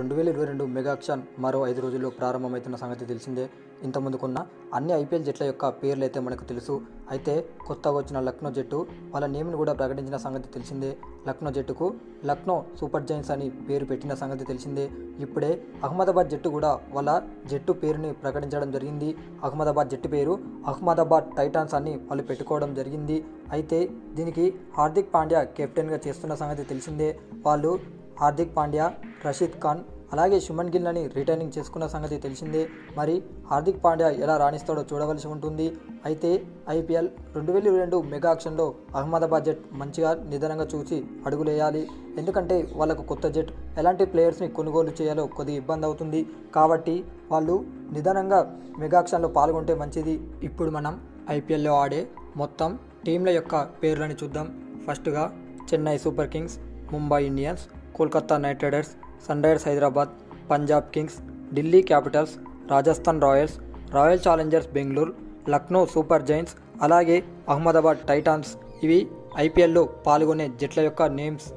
రెండు వేల ఇరవై రెండు మెగాక్షన్ మరో ఐదు రోజుల్లో ప్రారంభమవుతున్న సంగతి తెలిసిందే ఇంతకుముందుకున్న అన్ని ఐపీఎల్ జట్ల యొక్క పేర్లు అయితే మనకు తెలుసు అయితే కొత్తగా వచ్చిన లక్నో జట్టు వాళ్ళ నేమ్ని కూడా ప్రకటించిన సంగతి తెలిసిందే లక్నో జట్టుకు లక్నో సూపర్ జైంట్స్ అని పేరు పెట్టిన సంగతి తెలిసిందే ఇప్పుడే అహ్మదాబాద్ జట్టు కూడా వాళ్ళ జట్టు పేరుని ప్రకటించడం జరిగింది అహ్మదాబాద్ జట్టు పేరు అహ్మదాబాద్ టైటాన్స్ అని వాళ్ళు పెట్టుకోవడం జరిగింది అయితే దీనికి హార్దిక్ పాండ్యా కెప్టెన్గా చేస్తున్న సంగతి తెలిసిందే వాళ్ళు హార్దిక్ పాండ్యా రషీద్ ఖాన్ అలాగే శుమన్ గిల్ని రిటైనింగ్ చేసుకున్న సంగతి తెలిసిందే మరి హార్దిక్ పాండ్యా ఎలా రాణిస్తాడో చూడవలసి ఉంటుంది అయితే ఐపీఎల్ రెండు వేల ఇరవై రెండు మెగా ఆక్షన్లో అహ్మదాబాద్ జట్ మంచిగా నిదానంగా చూసి అడుగులేయాలి ఎందుకంటే వాళ్ళకు కొత్త జట్ ఎలాంటి ప్లేయర్స్ని కొనుగోలు చేయాలో కొద్దిగా ఇబ్బంది అవుతుంది కాబట్టి వాళ్ళు నిదానంగా మెగా ఆక్షన్లో పాల్గొంటే మంచిది ఇప్పుడు మనం ఐపీఎల్లో ఆడే మొత్తం టీంల యొక్క పేర్లని చూద్దాం ఫస్ట్గా Chennai Super Kings Mumbai Indians Kolkata Knight Riders Sunrisers Hyderabad Punjab Kings Delhi Capitals Rajasthan Royals Royal Challengers Bengaluru Lucknow Super Giants అలాగే అహ్మదాబాద్ టైటాన్స్ ఇవి ఐపీఎల్లో పాల్గొనే జట్ల యొక్క నేమ్స్